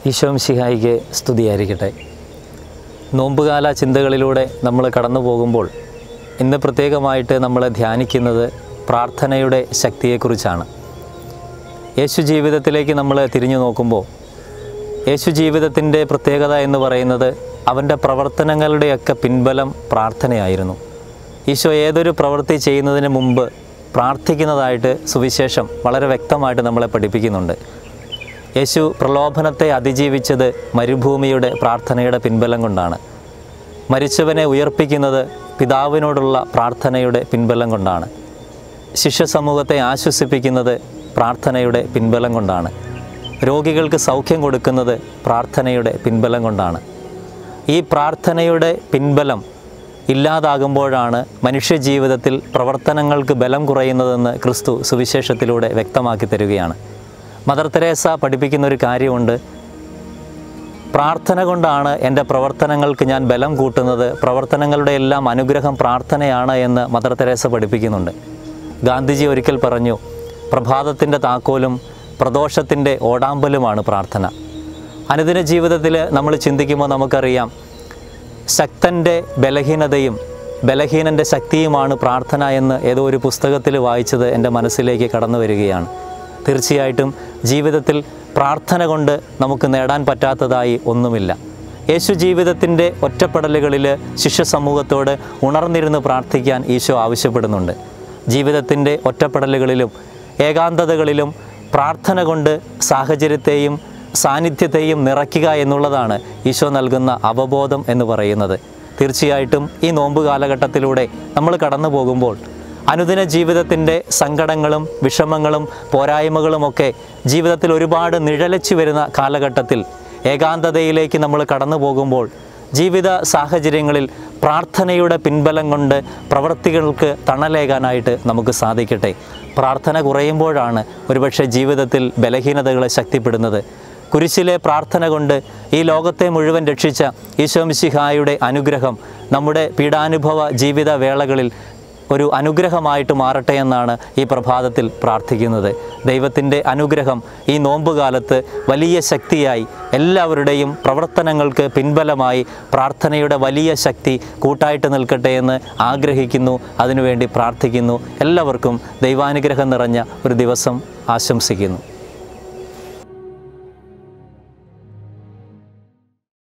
ഈശോംശിഹായിക്ക് സ്തുതിയായിരിക്കട്ടെ നോമ്പുകാല ചിന്തകളിലൂടെ നമ്മൾ കടന്നു പോകുമ്പോൾ ഇന്ന് പ്രത്യേകമായിട്ട് നമ്മൾ ധ്യാനിക്കുന്നത് പ്രാർത്ഥനയുടെ ശക്തിയെക്കുറിച്ചാണ് യേശു ജീവിതത്തിലേക്ക് നമ്മൾ തിരിഞ്ഞു നോക്കുമ്പോൾ യേശു ജീവിതത്തിൻ്റെ പ്രത്യേകത എന്ന് പറയുന്നത് അവൻ്റെ പ്രവർത്തനങ്ങളുടെയൊക്കെ പിൻബലം പ്രാർത്ഥനയായിരുന്നു ഈശോ ഏതൊരു പ്രവൃത്തി ചെയ്യുന്നതിന് മുമ്പ് പ്രാർത്ഥിക്കുന്നതായിട്ട് സുവിശേഷം വളരെ വ്യക്തമായിട്ട് നമ്മളെ പഠിപ്പിക്കുന്നുണ്ട് യേശു പ്രലോഭനത്തെ അതിജീവിച്ചത് മരുഭൂമിയുടെ പ്രാർത്ഥനയുടെ പിൻബലം കൊണ്ടാണ് മരിച്ചവനെ ഉയർപ്പിക്കുന്നത് പിതാവിനോടുള്ള പ്രാർത്ഥനയുടെ പിൻബലം കൊണ്ടാണ് ശിഷ്യ സമൂഹത്തെ ആശ്വസിപ്പിക്കുന്നത് പ്രാർത്ഥനയുടെ പിൻബലം കൊണ്ടാണ് രോഗികൾക്ക് സൗഖ്യം കൊടുക്കുന്നത് പ്രാർത്ഥനയുടെ പിൻബലം കൊണ്ടാണ് ഈ പ്രാർത്ഥനയുടെ പിൻബലം ഇല്ലാതാകുമ്പോഴാണ് മനുഷ്യജീവിതത്തിൽ പ്രവർത്തനങ്ങൾക്ക് ബലം കുറയുന്നതെന്ന് ക്രിസ്തു സുവിശേഷത്തിലൂടെ വ്യക്തമാക്കി തരികയാണ് മദർ തെരേസ പഠിപ്പിക്കുന്ന ഒരു കാര്യമുണ്ട് പ്രാർത്ഥന കൊണ്ടാണ് എൻ്റെ പ്രവർത്തനങ്ങൾക്ക് ഞാൻ ബലം കൂട്ടുന്നത് പ്രവർത്തനങ്ങളുടെ എല്ലാം അനുഗ്രഹം പ്രാർത്ഥനയാണ് എന്ന് മദർ തെരേസ പഠിപ്പിക്കുന്നുണ്ട് ഗാന്ധിജി ഒരിക്കൽ പറഞ്ഞു പ്രഭാതത്തിൻ്റെ താക്കോലും പ്രദോഷത്തിൻ്റെ ഓടാമ്പലുമാണ് പ്രാർത്ഥന അനുദിന ജീവിതത്തിൽ നമ്മൾ ചിന്തിക്കുമ്പോൾ നമുക്കറിയാം ശക്തൻ്റെ ബലഹീനതയും ബലഹീനൻ്റെ ശക്തിയുമാണ് പ്രാർത്ഥന എന്ന് ഏതോ ഒരു പുസ്തകത്തിൽ വായിച്ചത് എൻ്റെ മനസ്സിലേക്ക് കടന്നു വരികയാണ് തീർച്ചയായിട്ടും ജീവിതത്തിൽ പ്രാർത്ഥന കൊണ്ട് നമുക്ക് നേടാൻ പറ്റാത്തതായി ഒന്നുമില്ല യേശു ജീവിതത്തിൻ്റെ ഒറ്റപ്പെടലുകളിൽ ശിഷ്യ സമൂഹത്തോട് ഉണർന്നിരുന്ന് പ്രാർത്ഥിക്കാൻ ഈശോ ആവശ്യപ്പെടുന്നുണ്ട് ജീവിതത്തിൻ്റെ ഒറ്റപ്പെടലുകളിലും ഏകാന്തതകളിലും പ്രാർത്ഥന കൊണ്ട് സാഹചര്യത്തെയും സാന്നിധ്യത്തെയും നിറയ്ക്കുക എന്നുള്ളതാണ് ഈശോ നൽകുന്ന അവബോധം എന്ന് പറയുന്നത് തീർച്ചയായിട്ടും ഈ നോമ്പ് കാലഘട്ടത്തിലൂടെ നമ്മൾ കടന്നു പോകുമ്പോൾ അനുദിന ജീവിതത്തിൻ്റെ സങ്കടങ്ങളും വിഷമങ്ങളും പോരായ്മകളുമൊക്കെ ജീവിതത്തിൽ ഒരുപാട് നിഴലിച്ചു വരുന്ന കാലഘട്ടത്തിൽ ഏകാന്തതയിലേക്ക് നമ്മൾ കടന്നു പോകുമ്പോൾ ജീവിത സാഹചര്യങ്ങളിൽ പ്രാർത്ഥനയുടെ പിൻബലം കൊണ്ട് പ്രവൃത്തികൾക്ക് തണലേകാനായിട്ട് നമുക്ക് സാധിക്കട്ടെ പ്രാർത്ഥന കുറയുമ്പോഴാണ് ഒരുപക്ഷെ ജീവിതത്തിൽ ബലഹീനതകളെ ശക്തിപ്പെടുന്നത് കുരിശിലെ പ്രാർത്ഥന കൊണ്ട് ഈ ലോകത്തെ മുഴുവൻ രക്ഷിച്ച ഈശോമിശിഹായുടെ അനുഗ്രഹം നമ്മുടെ പീഡാനുഭവ ജീവിത വേളകളിൽ ഒരു അനുഗ്രഹമായിട്ട് മാറട്ടെ എന്നാണ് ഈ പ്രഭാതത്തിൽ പ്രാർത്ഥിക്കുന്നത് ദൈവത്തിൻ്റെ അനുഗ്രഹം ഈ നോമ്പുകാലത്ത് വലിയ ശക്തിയായി എല്ലാവരുടെയും പ്രവർത്തനങ്ങൾക്ക് പിൻബലമായി പ്രാർത്ഥനയുടെ വലിയ ശക്തി കൂട്ടായിട്ട് നിൽക്കട്ടെ എന്ന് ആഗ്രഹിക്കുന്നു അതിനുവേണ്ടി പ്രാർത്ഥിക്കുന്നു എല്ലാവർക്കും ദൈവാനുഗ്രഹം നിറഞ്ഞ ഒരു ദിവസം ആശംസിക്കുന്നു